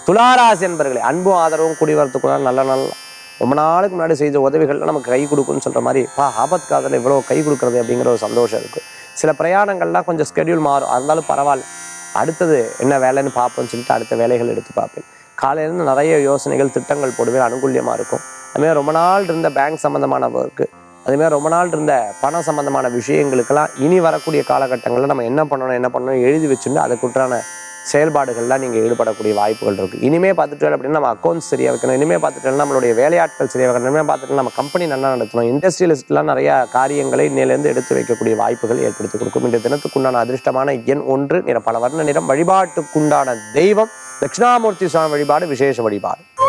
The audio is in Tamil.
துளாராசி என்பர்களே அன்பும் ஆதரவும் கூடி வரத்துக்குள்ள நல்ல நல்ல ரொம்ப நாளுக்கு முன்னாடி செய்த உதவிகள்லாம் நமக்கு கை கொடுக்குன்னு சொல்கிற மாதிரி பா ஆபத் காதில் இவ்வளோ கை கொடுக்குறது அப்படிங்கிற ஒரு சந்தோஷம் இருக்குது சில பிரயாணங்கள்லாம் கொஞ்சம் ஸ்கெடியூல் மாறும் இருந்தாலும் பரவாயில்ல அடுத்தது என்ன வேலைன்னு பார்ப்போம்னு சொல்லிட்டு அடுத்த வேலைகள் எடுத்து பார்ப்பேன் காலையிலேருந்து நிறைய யோசனைகள் திட்டங்கள் போடுவேன் அனுகூல்யமாக இருக்கும் அதுமாதிரி ரொம்ப நாள் இருந்த பேங்க் சம்மந்தமான ஒர்க்கு அதுமாதிரி ரொம்ப நாள் இருந்த பணம் சம்மந்தமான விஷயங்களுக்கெல்லாம் இனி வரக்கூடிய காலகட்டங்களில் நம்ம என்ன பண்ணணும் என்ன பண்ணணும் எழுதி வச்சுட்டு அதுக்குண்டான செயல்பாடுகள்லாம் நீங்கள் ஈடுபடக்கூடிய வாய்ப்புகள் இருக்குது இனிமே பார்த்துட்டு அப்படின்னா நம்ம அக்கௌண்ட்ஸ் சரியாக வைக்கணும் இனிமே பார்த்துட்டு நம்மளுடைய வேலையாட்கள் சரியாக வைக்கணும் இனிமே பார்த்துட்டு நம்ம கம்பெனி நல்லா நடத்தணும் இண்டஸ்ட்ரியலிஸ்ட்லாம் நிறைய காரியங்களை இன்னையிலேருந்து எடுத்து வைக்கக்கூடிய வாய்ப்புகள் ஏற்படுத்தி கொடுக்கும் இந்த தினத்துக்குண்டான அதிர்ஷ்டமான எண் ஒன்று நிற பல வர்ண நிறம் வழிபாட்டுக்குண்டான தெய்வம் தட்சிணாமூர்த்தி சுவாமி வழிபாடு விசேஷ வழிபாடு